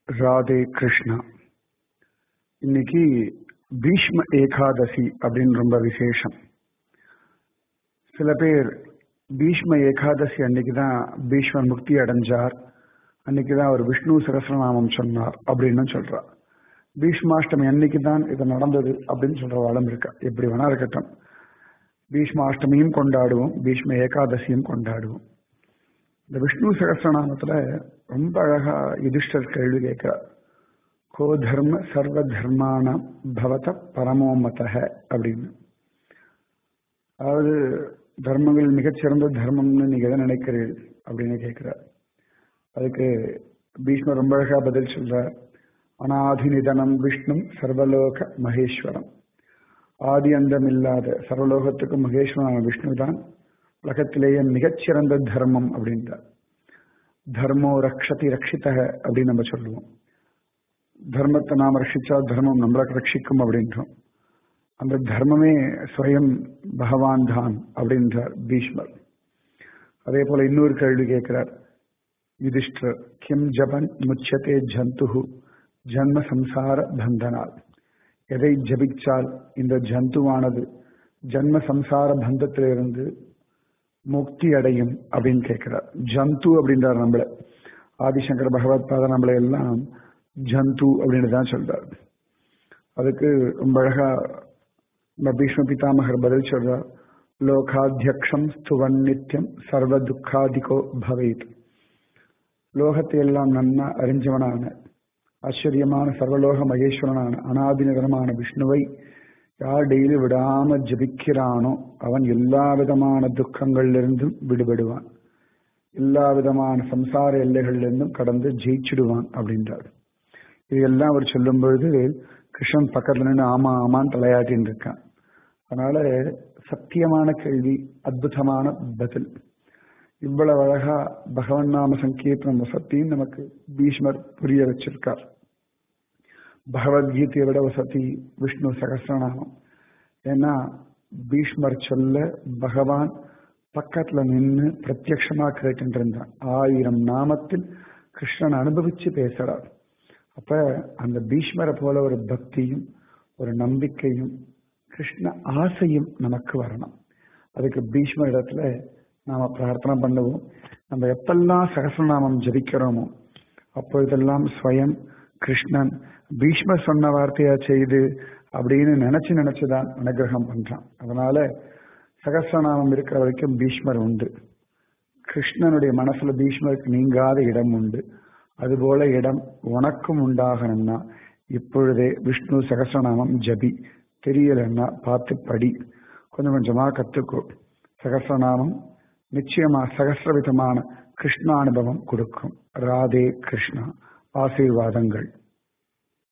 ராதே கிருஷ்ணா இன்னைக்கு பீஷ்ம ஏகாதசி அப்படின்னு ரொம்ப விசேஷம் சில பேர் பீஷ்ம ஏகாதசி அன்னைக்கு தான் பீஷ்மர் முக்தி அடைஞ்சார் அன்னைக்கு தான் அவர் விஷ்ணு சகசிரநாமம் சொன்னார் அப்படின்னு சொல்றார் பீஷ்மாஷ்டமி அன்னைக்கு தான் இது நடந்தது அப்படின்னு சொல்ற வளம் இருக்கா எப்படி வேணா இருக்கட்டும் பீஷ்மாஷ்டமியும் கொண்டாடுவோம் பீஷ்ம ஏகாதசியும் கொண்டாடுவோம் இந்த விஷ்ணு சகசிரநாமத்துல ரொம்ப அழகா யுதிஷ்டர் கேள்வி கேட்கிறார் கோ தர்ம சர்வ தர்மான பவத பரமோமதக அப்படின்னு அதாவது தர்மங்கள் மிகச்சிறந்த தர்மம்னு நீங்க எதை நினைக்கிறீர்கள் அப்படின்னு கேட்கிறார் அதுக்கு பீஷ்மர் ரொம்ப அழகா பதில் சொல்றார் அனாதி நிதனம் விஷ்ணு சர்வலோக மகேஸ்வரம் ஆதி அந்தம் இல்லாத சர்வலோகத்துக்கு மகேஸ்வரனான விஷ்ணு தான் உலகத்திலேயே மிகச்சிறந்த தர்மம் அப்படின்றார் தர்மோ ரக்ஷதி ரக்ஷிதக அப்படின்னு நம்ம சொல்லுவோம் தர்மத்தை நாம் ரட்சிச்சா தர்மம் நம்மளை ரட்சிக்கும் அப்படின்றோம் அந்த தர்மமே ஸ்வயம் பகவான் தான் அப்படின்றார் பீஷ்மர் அதே போல இன்னொரு கேள்வி கேட்கிறார் யுதிஷ்டர் கிம் ஜபன் முச்சதே ஜந்து ஜன்ம சம்சார பந்தனால் எதை ஜபிச்சால் இந்த ஜந்துவானது ஜன்ம சம்சார பந்தத்திலிருந்து முக்தி அடையும் அப்படின்னு கேட்கிறார் ஜந்து அப்படின்றார் நம்மள ஆதிசங்கர பகவத் பாத நம்மளை எல்லாம் ஜந்து அப்படின்னு தான் சொல்றார் அதுக்கு ரொம்ப அழகா நம்ம பீஷ்ம பிதாமகர் பதில் சொல்றார் லோகாத்தியக்ஷம் ஸ்துவன் நித்தியம் சர்வ துக்காதிகோ பவேத் லோகத்தை எல்லாம் நன்னா அறிஞ்சவனான ஆச்சரியமான சர்வலோக மகேஸ்வரனான அனாதிநகரமான விஷ்ணுவை யார் டெய்லி விடாம ஜபிக்கிறானோ அவன் எல்லா விதமான துக்கங்கள்லிருந்தும் விடுபடுவான் எல்லா விதமான சம்சார எல்லைகள்லிருந்தும் கடந்து ஜெயிச்சிடுவான் அப்படின்றார் இதெல்லாம் அவர் சொல்லும் பொழுது கிருஷ்ணன் பக்கத்துல நின்று ஆமா ஆமான்னு தலையாட்டின்னு இருக்கான் அதனால சத்தியமான கேள்வி அற்புதமான பதில் இவ்வளவு அழகா பகவன் நாம சங்கீர்த்தனம் வசத்தியும் நமக்கு பீஷ்மர் புரிய வச்சிருக்கார் பகவத்கீதையை விட வசதி விஷ்ணு சகசிரநாமம் ஏன்னா பீஷ்மர் சொல்ல பகவான் பக்கத்துல நின்று பிரத்யக்ஷமா கேட்டு இருந்தான் ஆயிரம் நாமத்தில் கிருஷ்ணன் அனுபவிச்சு பேசுறார் அப்ப அந்த பீஷ்மரை போல ஒரு பக்தியும் ஒரு நம்பிக்கையும் கிருஷ்ண ஆசையும் நமக்கு வரணும் அதுக்கு பீஷ்மர் இடத்துல நாம பிரார்த்தனை பண்ணுவோம் நம்ம எப்பெல்லாம் சகசிரநாமம் ஜபிக்கிறோமோ அப்பொழுதெல்லாம் ஸ்வயம் கிருஷ்ணன் பீஷ்மர் சொன்ன வார்த்தையா செய்து அப்படின்னு நினைச்சு நினைச்சுதான் அனுகிரகம் பண்றான் அதனால சகசிரநாமம் இருக்கிற வரைக்கும் பீஷ்மர் உண்டு கிருஷ்ணனுடைய மனசுல பீஷ்மருக்கு நீங்காத இடம் உண்டு அதுபோல இடம் உனக்கும் உண்டாகணும்னா இப்பொழுதே விஷ்ணு சகசிரநாமம் ஜபி தெரியலன்னா பார்த்து படி கொஞ்சம் கொஞ்சமா கத்துக்கோ சகசிரநாமம் நிச்சயமா சகசிரவிதமான கிருஷ்ண அனுபவம் கொடுக்கும் ராதே கிருஷ்ணா ஆசீர்வாதங்கள்